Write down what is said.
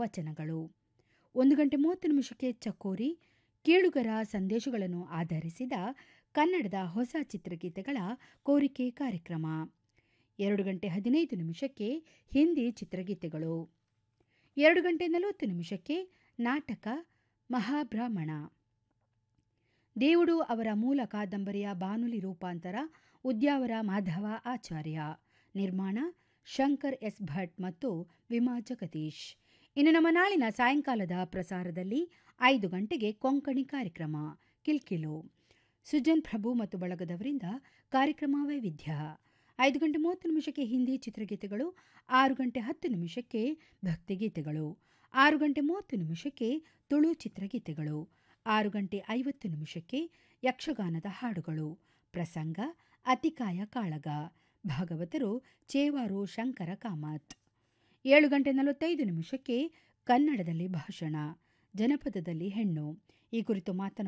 ವಚನಗಳು ಒಂದು ಗಂಟೆ ಮೂವತ್ತು ನಿಮಿಷಕ್ಕೆ ಚಕೋರಿ ಕೇಳುಗರ ಸಂದೇಶಗಳನ್ನು ಆಧರಿಸಿದ ಕನ್ನಡದ ಹೊಸ ಚಿತ್ರಗೀತೆಗಳ ಕೋರಿಕೆ ಕಾರ್ಯಕ್ರಮ ಎರಡು ಗಂಟೆ ಹದಿನೈದು ನಿಮಿಷಕ್ಕೆ ಹಿಂದಿ ಚಿತ್ರಗೀತೆಗಳು ಎರಡು ಗಂಟೆ ನಲವತ್ತು ನಿಮಿಷಕ್ಕೆ ನಾಟಕ ಮಹಾಬ್ರಾಹ್ಮಣ ದೇವುಡು ಅವರ ಮೂಲ ಕಾದಂಬರಿಯ ಬಾನುಲಿ ರೂಪಾಂತರ ಉದ್ಯಾವರ ಮಾಧವ ಆಚಾರ್ಯ ನಿರ್ಮಾಣ ಶಂಕರ್ ಎಸ್ ಭಟ್ ಮತ್ತು ವಿಮಾ ಜಗದೀಶ್ ಇನ್ನು ನಮ್ಮ ನಾಳಿನ ಸಾಯಂಕಾಲದ ಪ್ರಸಾರದಲ್ಲಿ ಐದು ಗಂಟೆಗೆ ಕೊಂಕಣಿ ಕಾರ್ಯಕ್ರಮ ಕಿಲ್ಕಿಲು ಸುಜನ್ ಪ್ರಭು ಮತ್ತು ಬಳಗದವರಿಂದ ಕಾರ್ಯಕ್ರಮ ವೈವಿಧ್ಯ ಐದು ಗಂಟೆ ಮೂವತ್ತು ನಿಮಿಷಕ್ಕೆ ಹಿಂದಿ ಚಿತ್ರಗೀತೆಗಳು ಆರು ಗಂಟೆ ಹತ್ತು ನಿಮಿಷಕ್ಕೆ ಭಕ್ತಿಗೀತೆಗಳು ಆರು ಗಂಟೆ ಮೂವತ್ತು ನಿಮಿಷಕ್ಕೆ ತುಳು ಚಿತ್ರಗೀತೆಗಳು ಆರು ಗಂಟೆ ಐವತ್ತು ನಿಮಿಷಕ್ಕೆ ಯಕ್ಷಗಾನದ ಹಾಡುಗಳು ಪ್ರಸಂಗ ಅತಿಕಾಯ ಕಾಳಗ ಭಾಗವತರು ಚೇವಾರು ಶಂಕರ ಕಾಮತ್ ಏಳು ಗಂಟೆ ನಲವತ್ತೈದು ನಿಮಿಷಕ್ಕೆ ಕನ್ನಡದಲ್ಲಿ ಭಾಷಣ ಜನಪದದಲ್ಲಿ ಹೆಣ್ಣು ಈ ಕುರಿತು ಮಾತನಾಡ